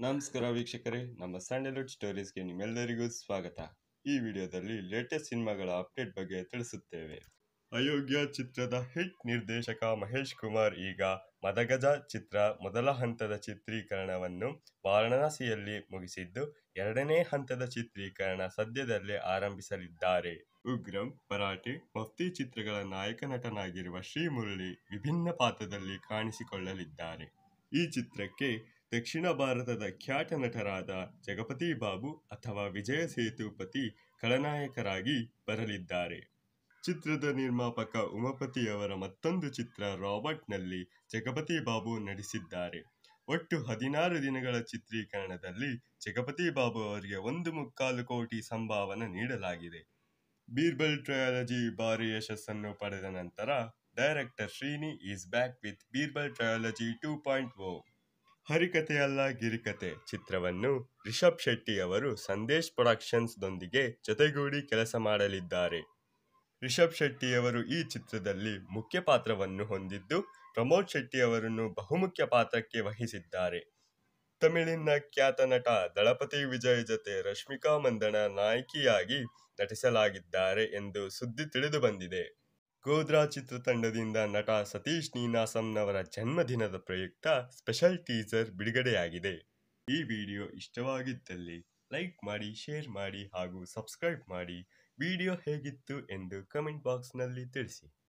ನಮಸ್ಕಾರ ವೀಕ್ಷಕರೇ ನಮ್ಮ ಸ್ಯಾಂಡಲ್ವುಡ್ ಸ್ಟೋರೀಸ್ಗೆ ನಿಮ್ಮೆಲ್ಲರಿಗೂ ಸ್ವಾಗತ ಈ ವಿಡಿಯೋದಲ್ಲಿ ಲೇಟೆಸ್ಟ್ ಸಿನಿಮಾಗಳ ಅಪ್ಡೇಟ್ ಬಗ್ಗೆ ತಿಳಿಸುತ್ತೇವೆ ಅಯೋಗ್ಯ ಚಿತ್ರದ ಹಿಟ್ ನಿರ್ದೇಶಕ ಮಹೇಶ್ ಕುಮಾರ್ ಈಗ ಮದಗಜ ಚಿತ್ರ ಮೊದಲ ಹಂತದ ಚಿತ್ರೀಕರಣವನ್ನು ವಾರಣಾಸಿಯಲ್ಲಿ ಮುಗಿಸಿದ್ದು ಎರಡನೇ ಹಂತದ ಚಿತ್ರೀಕರಣ ಸದ್ಯದಲ್ಲೇ ಆರಂಭಿಸಲಿದ್ದಾರೆ ಉಗ್ರಂ ಮರಾಠಿ ಮಫ್ತಿ ಚಿತ್ರಗಳ ನಾಯಕ ನಟನಾಗಿರುವ ಶ್ರೀಮುರಳಿ ವಿಭಿನ್ನ ಪಾತ್ರದಲ್ಲಿ ಕಾಣಿಸಿಕೊಳ್ಳಲಿದ್ದಾರೆ ಈ ಚಿತ್ರಕ್ಕೆ ದಕ್ಷಿಣ ಭಾರತದ ಖ್ಯಾತ ನಟರಾದ ಜಗಪತಿ ಬಾಬು ಅಥವಾ ವಿಜಯ ಸೇತುಪತಿ ಖಳನಾಯಕರಾಗಿ ಬರಲಿದ್ದಾರೆ ಚಿತ್ರದ ನಿರ್ಮಾಪಕ ಉಮಾಪತಿಯವರ ಮತ್ತೊಂದು ಚಿತ್ರ ರಾಬರ್ಟ್ನಲ್ಲಿ ಜಗಪತಿ ಬಾಬು ನಟಿಸಿದ್ದಾರೆ ಒಟ್ಟು ಹದಿನಾರು ದಿನಗಳ ಚಿತ್ರೀಕರಣದಲ್ಲಿ ಜಗಪತಿ ಬಾಬು ಅವರಿಗೆ ಒಂದು ಮುಕ್ಕಾಲು ಕೋಟಿ ಸಂಭಾವನೆ ನೀಡಲಾಗಿದೆ ಬೀರ್ಬಲ್ ಟ್ರಯಾಲಜಿ ಭಾರಿ ಯಶಸ್ಸನ್ನು ಪಡೆದ ನಂತರ director Srini is back with Birbal trilogy two point o ಹರಿಕಥೆಯಲ್ಲ ಗಿರಿಕತೆ ಚಿತ್ರವನ್ನು ರಿಷಬ್ ಶೆಟ್ಟಿ ಅವರು ಸಂದೇಶ್ ಪ್ರೊಡಕ್ಷನ್ಸ್ ದೊಂದಿಗೆ ಜೊತೆಗೂಡಿ ಕೆಲಸ ಮಾಡಲಿದ್ದಾರೆ ರಿಷಬ್ ಶೆಟ್ಟಿ ಅವರು ಈ ಚಿತ್ರದಲ್ಲಿ ಮುಖ್ಯ ಪಾತ್ರವನ್ನು ಹೊಂದಿದ್ದು ಪ್ರಮೋದ್ ಶೆಟ್ಟಿ ಅವರನ್ನು ಬಹುಮುಖ್ಯ ಪಾತ್ರಕ್ಕೆ ವಹಿಸಿದ್ದಾರೆ ತಮಿಳಿನ ಖ್ಯಾತ ನಟ ದಳಪತಿ ವಿಜಯ್ ಜೊತೆ ರಶ್ಮಿಕಾ ಮಂದಣ ನಾಯಕಿಯಾಗಿ ನಟಿಸಲಾಗಿದ್ದಾರೆ ಎಂದು ಸುದ್ದಿ ತಿಳಿದು ಬಂದಿದೆ ಗೋದ್ರಾ ಚಿತ್ರತಂಡದಿಂದ ನಟ ಸತೀಶ್ ನೀನಾಸಂನವರ ಜನ್ಮದಿನದ ಪ್ರಯುಕ್ತ ಸ್ಪೆಷಲ್ ಟೀಸರ್ ಬಿಡುಗಡೆಯಾಗಿದೆ ಈ ವಿಡಿಯೋ ಇಷ್ಟವಾಗಿದ್ದಲ್ಲಿ ಲೈಕ್ ಮಾಡಿ ಶೇರ್ ಮಾಡಿ ಹಾಗೂ ಸಬ್ಸ್ಕ್ರೈಬ್ ಮಾಡಿ ವಿಡಿಯೋ ಹೇಗಿತ್ತು ಎಂದು ಕಮೆಂಟ್ ಬಾಕ್ಸ್ನಲ್ಲಿ ತಿಳಿಸಿ